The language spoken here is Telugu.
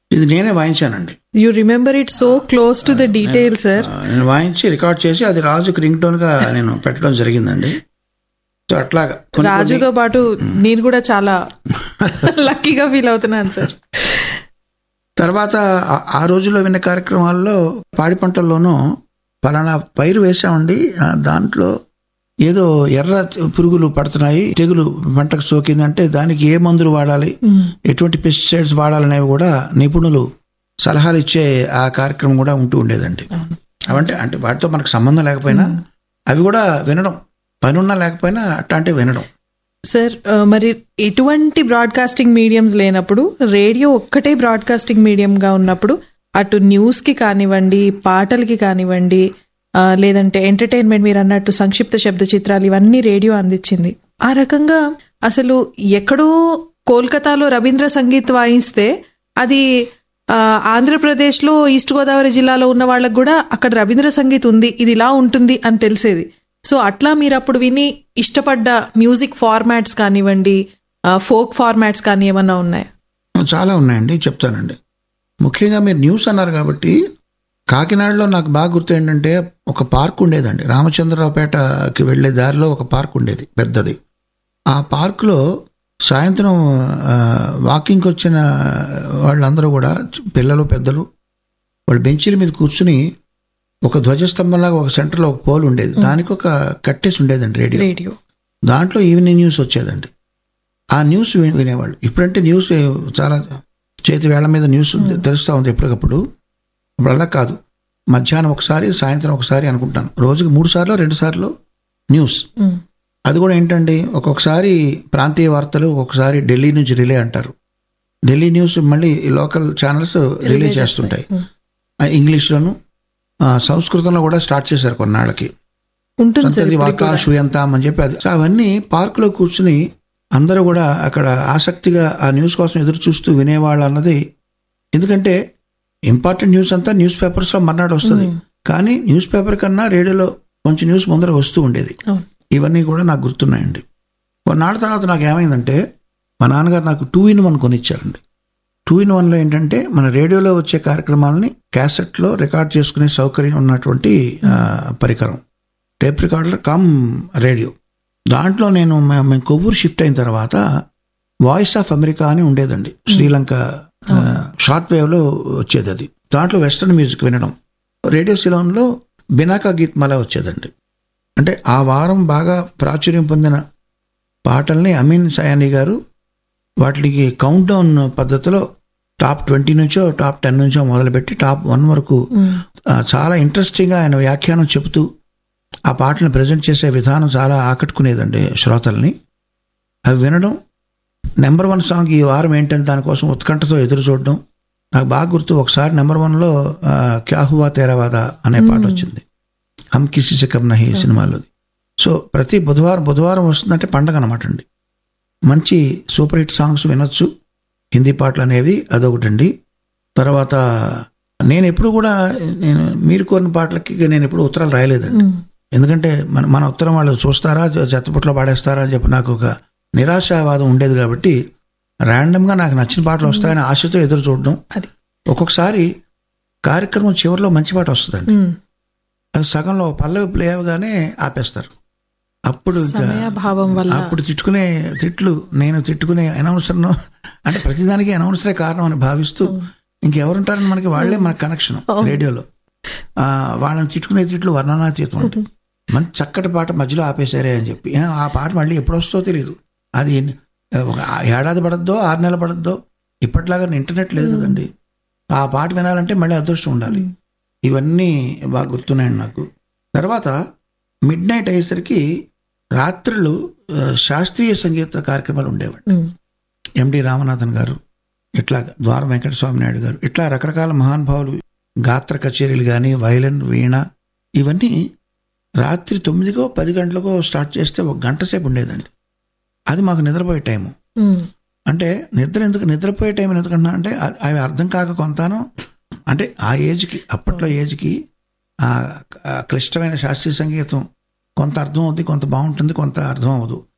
ఇది నేనే వాయించానండి you remember it so close to the detail sir ఆ, నేను వాయించి రికార్డ్ చేసి అది రాజుకి రింగ్ టోన్ గా నేను పెట్టడం జరిగిందండి సో అట్లాగా కొన్ని- రాజుతో పాటు నేను కూడా చాలా లక్కీగా ఫీల్ అవుతున్నాను సార్ తర్వాత ఆ- ఆ రోజుల్లో విన్న కార్యక్రమాల్లో పాడి పంటల్లోనూ పలానా పైరు వేసామండి ఆ దాంట్లో ఏదో ఎర్ర పురుగులు పడుతున్నాయి తెగులు పంటకు సోకిందంటే దానికి ఏ మందులు వాడాలి ఎటువంటి పెస్టిసైడ్స్ వాడాలనేవి కూడా నిపుణులు సలహాలు ఇచ్చే ఆ కార్యక్రమం కూడా ఉంటూ ఉండేదండి అవంటే అంటే వాటితో మనకు సంబంధం లేకపోయినా అవి కూడా వినడం పని ఉన్నా లేకపోయినా అట్లాంటివి వినడం సార్ ఆ, మరి ఎటువంటి బ్రాడ్కాస్టింగ్ మీడియంస్ లేనప్పుడు రేడియో ఒక్కటే బ్రాడ్కాస్టింగ్ మీడియంగా ఉన్నప్పుడు అటు న్యూస్కి కానివ్వండి పాటలకి కానివ్వండి ఆ, లేదంటే ఎంటర్టైన్మెంట్ మీరు అన్నట్టు సంక్షిప్త శబ్ద చిత్రాలు ఇవన్నీ రేడియో అందించింది ఆ రకంగా అసలు ఎక్కడో కోల్కతాలో రవీంద్ర సంగీత్ వాయిస్తే అది ఆ, ఆంధ్రప్రదేశ్లో ఈస్ట్ గోదావరి జిల్లాలో ఉన్న వాళ్ళకు కూడా అక్కడ రవీంద్ర సంగీత్ ఉంది ఇది ఇలా ఉంటుంది అని తెలిసేది సో అట్లా మీరు అప్పుడు విని ఇష్టపడ్డ మ్యూజిక్ ఫార్మాట్స్ కానివ్వండి ఫోక్ ఫార్మాట్స్ కానీ ఏమన్నా ఉన్నాయా చాలా ఉన్నాయండి చెప్తానండి ముఖ్యంగా మీరు న్యూస్ అన్నారు కాబట్టి కాకినాడలో నాకు బాగా గుర్తు ఏంటంటే ఒక పార్క్ ఉండేదండి రామచంద్రరావుపేటకి వెళ్ళే దారిలో ఒక పార్క్ ఉండేది పెద్దది ఆ పార్కులో సాయంత్రం ఆ, వాకింగ్కి వచ్చిన వాళ్ళందరూ కూడా పిల్లలు పెద్దలు వాళ్ళు బెంచీల మీద కూర్చుని ఒక ధ్వజస్తంభంలాగా ఒక సెంటర్లో ఒక పోల్ ఉండేది దానికి ఒక కట్టేసి ఉండేదండి రేడియో రేడియో దాంట్లో ఈవినింగ్ న్యూస్ వచ్చేదండి ఆ న్యూస్ వి- వినేవాళ్ళు ఇప్పుడంటే న్యూస్ చాలా చేతి వేళ్ల మీద న్యూస్ తెలుస్తూ ఉంది ఎప్పటికప్పుడు ఇప్పుడు అలా కాదు మధ్యాహ్నం ఒకసారి సాయంత్రం ఒకసారి అనుకుంటాను రోజుకి మూడు సార్లు రెండు సార్లు న్యూస్ మ్. అది కూడా ఏంటండి ఒక్కొక్కసారి ప్రాంతీయ వార్తలు ఒక్కొక్కసారి ఢిల్లీ నుంచి రిలే అంటారు ఢిల్లీ న్యూస్ మళ్ళీ లోకల్ ఛానల్స్ రిలే చేస్తుంటాయి మ్. ఆ ఇంగ్లీష్లోను ఆ, సంస్కృతంలో కూడా స్టార్ట్ చేశారు కొన్నాళ్ళకి ఉంటుంది సార్ సంతతి ఇప్పటికి వాకా కూడా. షూయంతాం అని చెప్పి అది సో అవన్నీ పార్కులో కూర్చుని అందరూ కూడా అక్కడ ఆసక్తిగా ఆ న్యూస్ కోసం ఎదురు చూస్తూ వినేవాళ్ళు అన్నది ఎందుకంటే ఇంపార్టెంట్ న్యూస్ అంతా న్యూస్ పేపర్స్లో మర్నాడు వస్తుంది కానీ న్యూస్ పేపర్ కన్నా రేడియోలో కొంచెం న్యూస్ ముందర వస్తూ ఉండేది అవును. ఇవన్నీ కూడా నాకు గుర్తున్నాయండి కొన్నాళ్ళ తర్వాత నాకు ఏమైందంటే మా నాన్నగారు నాకు టూ ఇన్ వన్ కొనిచ్చారండి టూ ఇన్ వన్లో ఏంటంటే మన రేడియోలో వచ్చే కార్యక్రమాలని క్యాసెట్లో రికార్డ్ చేసుకునే సౌకర్యం ఉన్నటువంటి ఆ, పరికరం టేప్ రికార్డర్ కమ్ రేడియో దాంట్లో నేను మే- మేము కొవ్వూరు షిఫ్ట్ అయిన తర్వాత వాయిస్ ఆఫ్ అమెరికా అని ఉండేదండి శ్రీలంక ఆ, షార్ట్ వేవ్లో వచ్చేది అది దాంట్లో వెస్ట్రన్ మ్యూజిక్ వినడం రేడియో సిలోన్లో బినాకా గీత్ మలా వచ్చేదండి అంటే ఆ వారం బాగా ప్రాచుర్యం పొందిన పాటల్ని అమీన్ సయానీ గారు వాటికి కౌంట్ డౌన్ పద్ధతిలో టాప్ ట్వంటీ నుంచో టాప్ టెన్ నుంచో మొదలుపెట్టి టాప్ వన్ వరకు మ్. ఆ, చాలా ఇంట్రెస్టింగ్గా ఆయన వ్యాఖ్యానం చెబుతూ ఆ పాటను ప్రజెంట్ చేసే విధానం చాలా ఆకట్టుకునేదండి శ్రోతల్ని అవి వినడం నెంబర్ వన్ సాంగ్ ఈ వారం ఏంటని దానికోసం ఉత్కంఠతో ఎదురు చూడడం నాకు బాగా గుర్తు ఒకసారి నెంబర్ వన్లో ఆ, క్యా హువా తేరావాదా అనే పాట వచ్చింది హమ్ కిసి సే కబ్ నహీ సినిమాలోది సో ప్రతి బుధవారం బుధవారం వస్తుందంటే పండగ అనమాట అండి మంచి సూపర్ హిట్ సాంగ్స్ వినొచ్చు హిందీ పాటలు అనేవి అదొకటండి తర్వాత నేను ఎప్పుడు కూడా నేను మీరు కోరిన పాటలకి నేను ఎప్పుడు ఉత్తరాలు రాయలేదండి మ్. ఎందుకంటే మన మన ఉత్తరం వాళ్ళు చూస్తారా చెత్తపుట్లో పాడేస్తారా అని చెప్పి నాకు ఒక నిరాశావాదం ఉండేది కాబట్టి ర్యాండమ్గా నాకు నచ్చిన పాటలు వస్తాయని ఆశతో ఎదురు చూడడం అది ఒక్కొక్కసారి కార్యక్రమం చివరిలో మంచి పాట వస్తుందండి మ్. అది సగంలో పల్లవి ప్లే అవగానే ఆపేస్తారు అప్పుడు ఇంకా సమయాభావం వల్ల అప్పుడు తిట్టుకునే తిట్లు నేను తిట్టుకునే అనౌన్సర్ను అంటే ప్రతిదానికి అనౌన్సరే కారణం అని భావిస్తూ ఇంకెవరుంటారని మనకి వాళ్ళే మన కనెక్షన్ రేడియోలో ఆ, వాళ్ళని తిట్టుకునే తిట్లు వర్ణనాతీతం అంటే మంచి చక్కటి పాట మధ్యలో ఆపేశారే అని చెప్పి ఏ, ఆ పాట మళ్ళీ ఎప్పుడు వస్తుందో తెలియదు అది ఎన్ని- ఒక ఏడాది పడద్దో ఆరు నెలలు పడద్దో ఇప్పటిలాగా ఇంటర్నెట్ లేదు కదండి ఆ పాట వినాలంటే మళ్ళీ అదృష్టం ఉండాలి ఇవన్నీ బాగా గుర్తున్నాయండి నాకు తర్వాత మిడ్ నైట్ అయ్యేసరికి రాత్రులు ఆ, శాస్త్రీయ సంగీత కార్యక్రమాలు ఉండేవండి మ్. ఎండి రామనాథన్ గారు ఇట్లా ద్వార వెంకటస్వామి నాయుడు గారు ఇట్లా రకరకాల మహానుభావులు గాత్ర కచేరీలు కానీ వైలన్ వీణ ఇవన్నీ రాత్రి తొమ్మిదికో పది గంటలకో స్టార్ట్ చేస్తే ఒక గంట సేపు ఉండేదండి అది మాకు నిద్రపోయే టైము మ్. అంటే నిద్ర ఎందుకు నిద్రపోయే టైం ఎందుకంటున్నా అంటే అ- అవి అర్థం కాక కొంతాను అంటే ఆ ఏజ్కి అప్పట్లో ఏజ్కి ఆ ఆ క్లిష్టమైన శాస్త్రీయ సంగీతం కొంత అర్థం అవుద్ది కొంత బాగుంటుంది కొంత అర్థం అవ్వదు